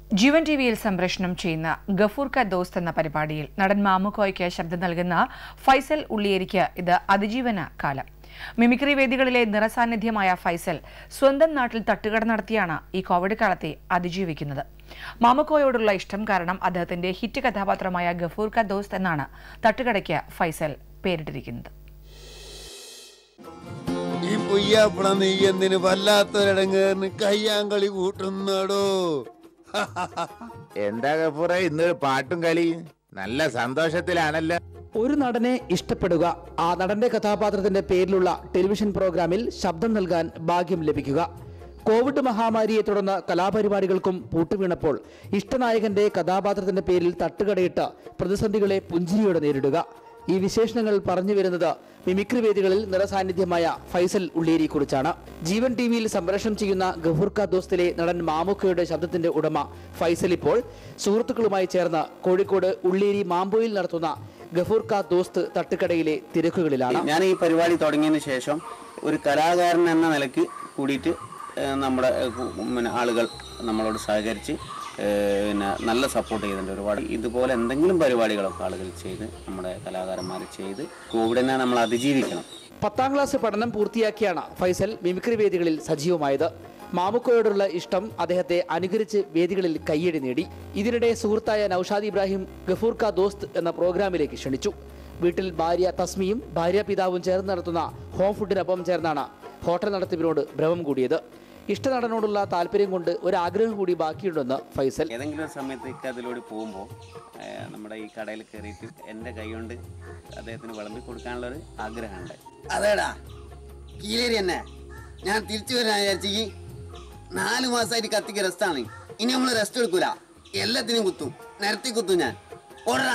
ജീവൻ T വിയിൽ സംപ്രേഷണം ചെയ്യുന്ന ഗഫൂർ ക ദോസ്ത് എന്ന പരിപാടിയിൽ നടൻ മാമുക്കോയ്ക്ക് ശബ്ദം നൽകുന്ന ഫൈസൽ ഉള്ളിയേരിക്ക് ഇത് അതിജീവന കാലം മിമിക്രി വേദികളിലെ നിറസാന്നിധ്യമായ ഫൈസൽ സ്വന്തം നാട്ടിൽ തട്ടുകട നടത്തിയാണ് ഈ കോവിഡ് കാലത്തെ അതിജീവിക്കുന്നത് മാമുക്കോയോടുള്ള ഇഷ്ടം കാരണം അദ്ദേഹത്തിന്റെ ഹിറ്റ് കഥാപാത്രമായ ഗഫൂർ ക ദോസ്ത് എന്നാണ് തട്ടുകടയ്ക്ക് ഫൈസൽ പേരിട്ടിരിക്കുന്നത് ഈ പുയ്യാപ്പണ നീ എന്തിന് വല്ലാത്തൊരിടങ്ങേറിന് കയ്യാങ്കളി കൂട്ടുന്നടോ എന്താ ഗഫൂറ ഇന്നൊരു പാട്ടും കളി നല്ല സന്തോഷത്തിലാണല്ലോ ഒരു നടനെ ഇഷ്ടപ്പെടുക ആ നടന്റെ കഥാപാത്രത്തിന്റെ പേരിലുള്ള ടെലിവിഷൻ പ്രോഗ്രാമിൽ ശബ്ദം നൽകാൻ ഭാഗ്യം ലഭിക്കുക കോവിഡ് മഹാമാരിയെ തുടർന്ന് കലാപരിപാടികൾക്കും പൂട്ടുവീണപ്പോൾ ഇഷ്ടനായകന്റെ കഥാപാത്രത്തിന്റെ പേരിൽ തട്ടുകടയിട്ട് പ്രതിസന്ധികളെ പുഞ്ചിരിയോടെ നേരിടുക ഈ വിശേഷണങ്ങൾ പറഞ്ഞു വരുന്നത് മിമിക്രി വേദികളിൽ നിറസാന്നിധ്യമായ ഫൈസൽ ഉള്ളേരിയെ കുറിച്ചാണ് ജീവൻ ടി വിയിൽ സംപ്രേഷണം ചെയ്യുന്ന ഗഫൂർക്ക ദോസ്തിലെ നടൻ മാമുക്കയുടെ ശബ്ദത്തിന്റെ ഉടമ ഫൈസൽ ഇപ്പോൾ സുഹൃത്തുക്കളുമായി ചേർന്ന് കോഴിക്കോട് ഉള്ളേരി മാമ്പോയിൽ നടത്തുന്ന ഗഫൂർക്ക ദോസ്ത് തട്ടുകടയിലെ തിരക്കുകളിലാണ് ഞാൻ ഈ പരിപാടി തുടങ്ങിയതിന് ശേഷം ഒരു കലാകാരൻ എന്ന നിലയ്ക്ക് കൂടിയിട്ട് ഏഹ്, നമ്മുടെ ഏഹ്, കു- പിന്നെ ആളുകൾ നമ്മളോട് സഹകരിച്ച് ഏഹ്, പിന്നെ നല്ല സപ്പോർട്ട് ചെയ്തിട്ടുണ്ട് ഒരുപാട് ഇതുപോലെ എന്തെങ്കിലും പരിപാടികളൊക്കെ ആളുകൾ ചെയ്ത് നമ്മുടെ കലാകാരന്മാർ ചെയ്ത് കോവിഡിനെ നമ്മൾ അതിജീവിക്കണം പത്താം ക്ലാസ് പഠനം പൂർത്തിയാക്കിയാണ് ഫൈസൽ മിമിക്രി വേദികളിൽ സജീവമായത് മാമുക്കോയോടുള്ള ഇഷ്ടം അദ്ദേഹത്തെ അനുകരിച്ച് വേദികളിൽ കയ്യടി നേടി ഇതിനിടെ സുഹൃത്തായ നൌഷാദ് ഇബ്രാഹിം ഗഫൂർ കാ ദോസ്ത് എന്ന പ്രോഗ്രാമിലേക്ക് ക്ഷണിച്ചു വീട്ടിൽ ഭാര്യ തസ്മിയും ഭാര്യ പിതാവും ചേർന്ന് നടത്തുന്ന ഹോം ഫുഡിനൊപ്പം ചേർന്നാണ് ഹോട്ടൽ നടത്തിപ്പിനോട് ഭ്രമം കൂടിയത് ഇഷ്ടനടനോടുള്ള താല്പര്യം കൊണ്ട് ഒരാഗ്രഹം കൂടി ബാക്കിയുണ്ടെന്ന് ഫൈസൽ ഏതെങ്കിലും ഒരു സമയത്തേക്ക് അതിലൂടെ പോകുമ്പോൾ ഏഹ്, നമ്മുടെ ഈ കടയിൽ കയറിയിട്ട് എൻ്റെ കൈ കൊണ്ട് അദ്ദേഹത്തിന് വിളമ്പി കൊടുക്കാനുള്ള ഒരു ആഗ്രഹമുണ്ട് അതേടാ കീലേരി തന്നെ ഞാൻ തിരിച്ചു വരാൻ വിചാരിച്ചെങ്കിൽ നാല് മാസമായിട്ട് കത്തിക്ക് റെസ്റ്റാണ് ഇനി നമ്മൾ റെസ്റ്റ് എടുക്കൂല എല്ലാത്തിനും കുത്തും നിരത്തി കുത്തും ഞാൻ ഓടാ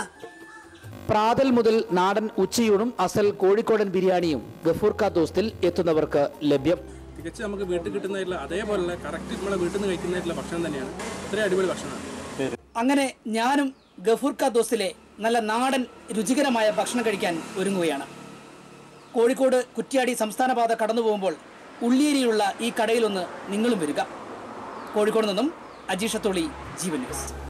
പ്രാതൽ മുതൽ നാടൻ ഉച്ചയൂണും അസൽ കോഴിക്കോടൻ ബിരിയാണിയും ഗഫൂർ കാ ദോസ്തിൽ എത്തുന്നവർക്ക് ലഭ്യം തികച്ച് നമുക്ക് വീട്ടിൽ കിട്ടുന്നതായിട്ടുള്ള അതേപോലെ കറക്റ്റ് നമ്മളെ വീട്ടിൽ നിന്ന് കഴിക്കുന്നതായിട്ടുള്ള ഭക്ഷണം തന്നെയാണ് ഇത്രയും അടിപൊളി ഭക്ഷണമാണ് അങ്ങനെ ഞാനും ഗഫൂർ ക ദോസ്തിലെ നല്ല നാടൻ രുചികരമായ ഭക്ഷണം കഴിക്കാൻ ഒരുങ്ങുകയാണ് കോഴിക്കോട് കുറ്റ്യാടി സംസ്ഥാന പാത കടന്നു പോകുമ്പോൾ ഉള്ളിയേരിയിലുള്ള ഈ കടയിലൊന്ന് നിങ്ങളും വരിക കോഴിക്കോട് നിന്നും അജീഷത്തോളി ജീവൻ ന്യൂസ്